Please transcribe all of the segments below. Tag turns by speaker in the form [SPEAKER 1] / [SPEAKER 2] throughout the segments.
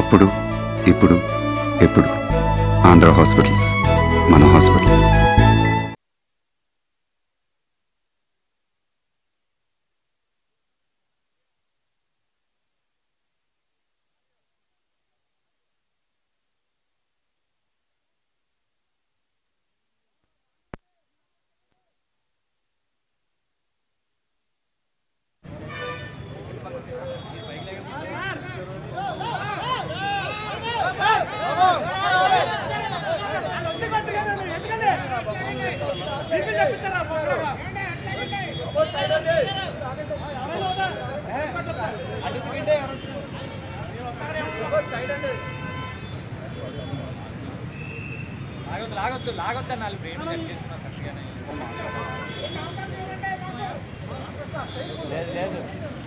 [SPEAKER 1] అప్పుడు ఇప్పుడు ఎప్పుడు ఆంధ్ర హాస్పిటల్స్ మన హాస్పిటల్స్
[SPEAKER 2] లాగొద్దు లాగొద్దు లాగొద్దు అన్న వాళ్ళు ఫ్రేమ్ కట్ చేస్తున్నా కరెక్ట్గానే లేదు లేదు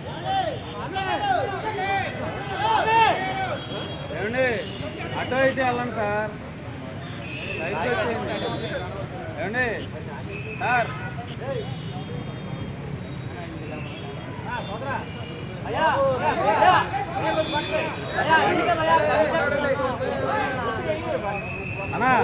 [SPEAKER 2] ఏమండి అటో ఇటు వెళ్ళండి సార్ రైట్ వచ్చేయండి ఏమండి సార్ అన్నా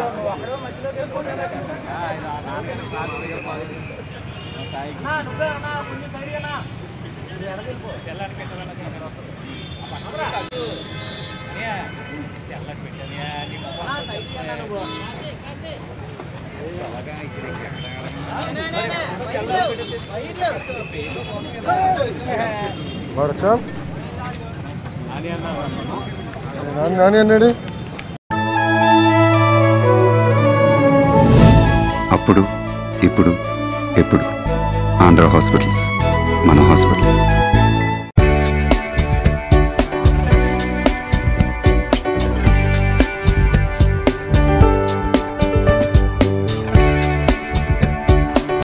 [SPEAKER 3] వాడచ్చా నాని నాని అన్నాడు
[SPEAKER 1] అప్పుడు ఇప్పుడు ఎప్పుడు ఆంధ్ర హాస్పిటల్స్ మన హాస్పిటల్స్